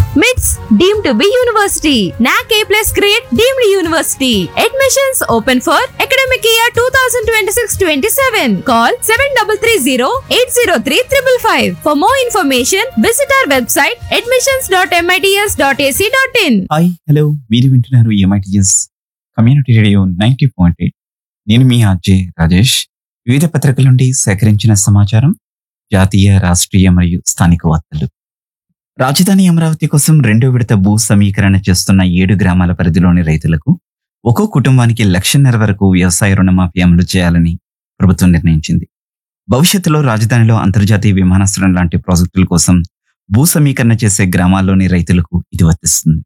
MITS deemed to be university. NAC A plus grade deemed university. Admissions open for academic year 2026-27. Call 7330-803-555. For more information, visit our website admissions.mits.ac.in. Hi hello మీరు వింటున్నారు MITS community radio ninety point eight నేను మీ RJ Rajesh వివిధ పత్రికల నుండి సేకరించిన సమాచారం జాతీయ రాష్ట్రీయ మరియు స్థానిక వార్తలు రాజధాని అమరావతి కోసం రెండో విడత భూ సమీకరణ చేస్తున్న ఏడు గ్రామాల పరిధిలోని రైతులకు ఒక్కో కుటుంబానికి లక్షన్నర వరకు వ్యవసాయ రుణమాఫీ అమలు చేయాలని ప్రభుత్వం నిర్ణయించింది భవిష్యత్తులో రాజధానిలో అంతర్జాతీయ విమానాశ్రయం లాంటి ప్రాజెక్టుల కోసం భూ సమీకరణ చేసే గ్రామాల్లోని రైతులకు ఇది వర్తిస్తుంది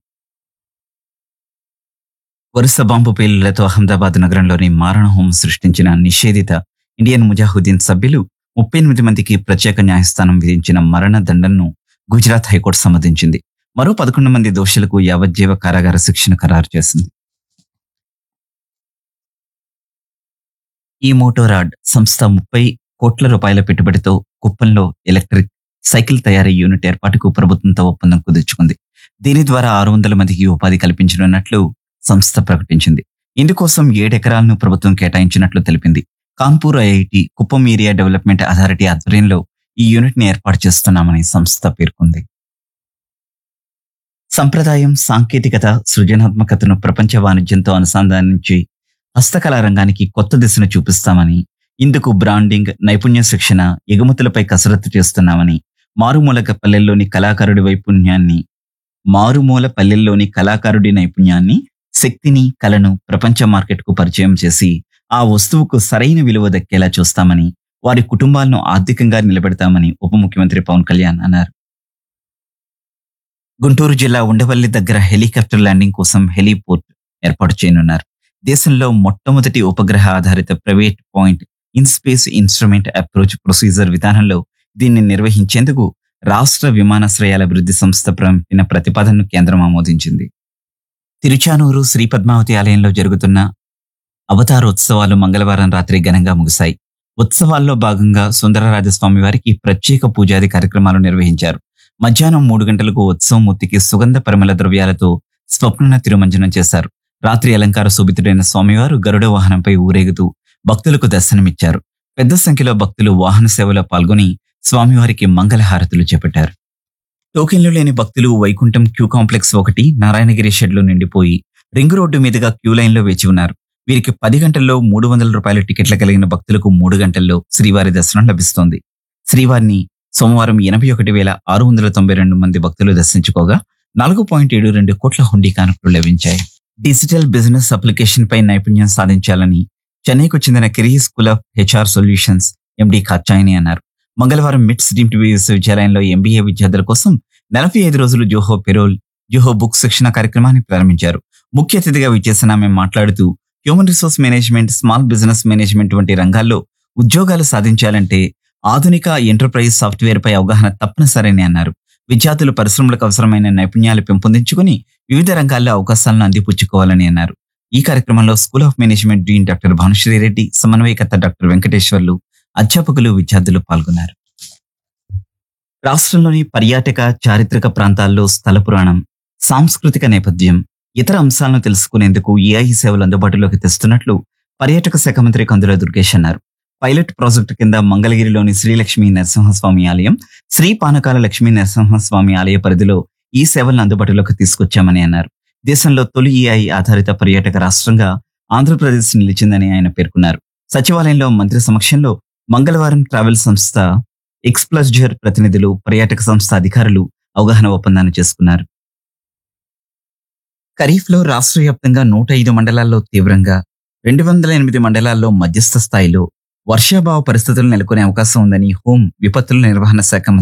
వరుస బాంబు పేలులతో అహ్మదాబాద్ నగరంలోని మారణ హోమం సృష్టించిన నిషేధిత ఇండియన్ ముజాహుద్దీన్ సభ్యులు ముప్పై ఎనిమిది మందికి ప్రత్యేక న్యాయస్థానం విధించిన మరణ దండను గుజరాత్ హైకోర్టు సమ్మతించింది మరో పదకొండు మంది దోషులకు యావజ్జీవ కారాగార శిక్షణ ఖరారు చేసింది ఈ మోటోరాడ్ సంస్థ ముప్పై కోట్ల రూపాయల పెట్టుబడితో కుప్పంలో ఎలక్ట్రిక్ సైకిల్ తయారీ యూనిట్ ఏర్పాటుకు ప్రభుత్వంతో ఒప్పందం కుదుర్చుకుంది దీని ద్వారా ఆరు వందల మందికి ఉపాధి కల్పించనున్నట్లు సంస్థ ప్రకటించింది ఇందుకోసం ఏడెకరాలను ప్రభుత్వం కేటాయించినట్లు తెలిపింది Kanpur IIT Kuppam area development authority ఆధ్వర్యంలో ఈ యూనిట్ ని ఏర్పాటు చేస్తున్నామని సంస్థ పేర్కొంది సంప్రదాయం సాంకేతికత సృజనాత్మకతను ప్రపంచ వాణిజ్యంతో అనుసంధానించి హస్తకళా రంగానికి కొత్త దిశను చూపిస్తామని ఇందుకు బ్రాండింగ్ నైపుణ్య శిక్షణ ఎగుమతులపై కసరత్తు చేస్తున్నామని మారుమూల పల్లెల్లోని కళాకారుడి వైపుణ్యాన్ని మారుమూల పల్లెల్లోని కళాకారుడి నైపుణ్యాన్ని శక్తిని కళను ప్రపంచ మార్కెట్కు పరిచయం చేసి ఆ వస్తువుకు సరైన విలువ దక్కేలా చూస్తామని వారి కుటుంబాలను ఆర్థికంగా నిలబెడతామని ఉప ముఖ్యమంత్రి పవన్ కళ్యాణ్ అన్నారు గుంటూరు జిల్లా ఉండవల్లి దగ్గర హెలికాప్టర్ ల్యాండింగ్ కోసం హెలీపోర్ట్ ఏర్పాటు చేయనున్నారు దేశంలో మొట్టమొదటి ఉపగ్రహ ఆధారిత private point in space instrument approach procedure విధానంలో దీన్ని నిర్వహించేందుకు రాష్ట్ర విమానాశ్రయాల అభివృద్ధి సంస్థ పంపిన ప్రతిపాదనను కేంద్రం ఆమోదించింది తిరుచానూరు శ్రీ పద్మావతి ఆలయంలో జరుగుతున్న అవతారోత్సవాలు మంగళవారం రాత్రి ఘనంగా ముగిశాయి ఉత్సవాల్లో భాగంగా సుందరరాజస్వామి వారికి ప్రత్యేక పూజాది కార్యక్రమాలు నిర్వహించారు మధ్యాహ్నం మూడు గంటలకు ఉత్సవమూర్తికి సుగంధ పరిమళ ద్రవ్యాలతో స్వప్న తిరుమంజనం చేశారు రాత్రి అలంకార శోభితుడైన స్వామివారు గరుడ వాహనంపై ఊరేగుతూ భక్తులకు దర్శనమిచ్చారు పెద్ద సంఖ్యలో భక్తులు వాహన సేవలో పాల్గొని స్వామివారికి మంగళహారతులు చేపట్టారు టోకెన్లు లేని భక్తులు వైకుంఠం క్యూ కాంప్లెక్స్ ఒకటి నారాయణగిరి షెడ్లో నిండిపోయి రింగ్ రోడ్డు మీదుగా క్యూ లైన్లో వేచి ఉన్నారు వీరికి పది గంటల్లో మూడు వందల రూపాయల టికెట్లు కలిగిన భక్తులకు మూడు గంటల్లో శ్రీవారి దర్శనం లభిస్తోంది శ్రీవారిని సోమవారం ఎనభై ఒకటి వేల ఆరు వందల తొంభై రెండు మంది భక్తులు దర్శించుకోగా నాలుగు పాయింట్ ఏడు రెండు కోట్ల హుండీ కానుకలు లభించాయి డిజిటల్ బిజినెస్ అప్లికేషన్ పై నైపుణ్యం సాధించాలని చెన్నైకు చెందిన కెరీ school of HR solutions MD కాచాయని అన్నారు మంగళవారం మిట్స్ డీమ్డ్ విశ్వవిద్యాలయంలో ఎంబీఏ విద్యార్థుల కోసం నలభై ఐదు రోజులు జోహో పెరోల్ జోహో బుక్ శిక్షణ కార్యక్రమాన్ని ప్రారంభించారు ముఖ్య అతిథిగా విచ్చేసిన ఆమె మాట్లాడుతూ human resource management small business management వంటి రంగాల్లో ఉద్యోగాలు సాధించాలంటే ఆధునిక ఎంటర్ప్రైజ్ సాఫ్ట్వేర్ పై అవగాహన తప్పనిసరని అన్నారు విద్యార్థులు పరిశ్రమలకు అవసరమైన నైపుణ్యాలు పెంపొందించుకుని వివిధ రంగాల్లో అవకాశాలను అందిపుచ్చుకోవాలని అన్నారు ఈ కార్యక్రమంలో school of management dean doctor Bhanusri Reddy సమన్వయకర్త డాక్టర్ వెంకటేశ్వర్లు అధ్యాపకులు విద్యార్థులు పాల్గొన్నారు రాష్ట్రంలోని పర్యాటక చారిత్రక ప్రాంతాల్లో స్థల పురాణం సాంస్కృతిక నేపథ్యం ఇతర అంశాలను తెలుసుకునేందుకు ఏఐ సేవలు అందుబాటులోకి తెస్తున్నట్లు పర్యాటక శాఖ మంత్రి కందుల దుర్గేష్ అన్నారు పైలట్ ప్రాజెక్టు కింద మంగళగిరిలోని శ్రీలక్ష్మీ నరసింహస్వామి ఆలయం శ్రీ పానకాల లక్ష్మీ నరసింహస్వామి ఆలయ పరిధిలో ఈ సేవలను అందుబాటులోకి తీసుకొచ్చామని అన్నారు దేశంలో తొలి ఏఐ ఆధారిత పర్యాటక రాష్ట్రంగా ఆంధ్రప్రదేశ్ నిలిచిందని ఆయన పేర్కొన్నారు సచివాలయంలో మంత్రి సమక్షంలో మంగళవారం ట్రావెల్ సంస్థ ఎక్స్ప్లస్జర్ ప్రతినిధులు పర్యాటక సంస్థ అధికారులు అవగాహన ఒప్పందాన్ని చేసుకున్నారు ఖరీఫ్ లో రాష్ట్ర వ్యాప్తంగా నూట ఐదు మండలాల్లో తీవ్రంగా రెండు వందల ఎనిమిది మండలాల్లో మధ్యస్థ స్థాయిలో వర్షాభావ పరిస్థితులు నెలకొనే అవకాశం ఉందని హోం విపత్తుల నిర్వహణ శాఖ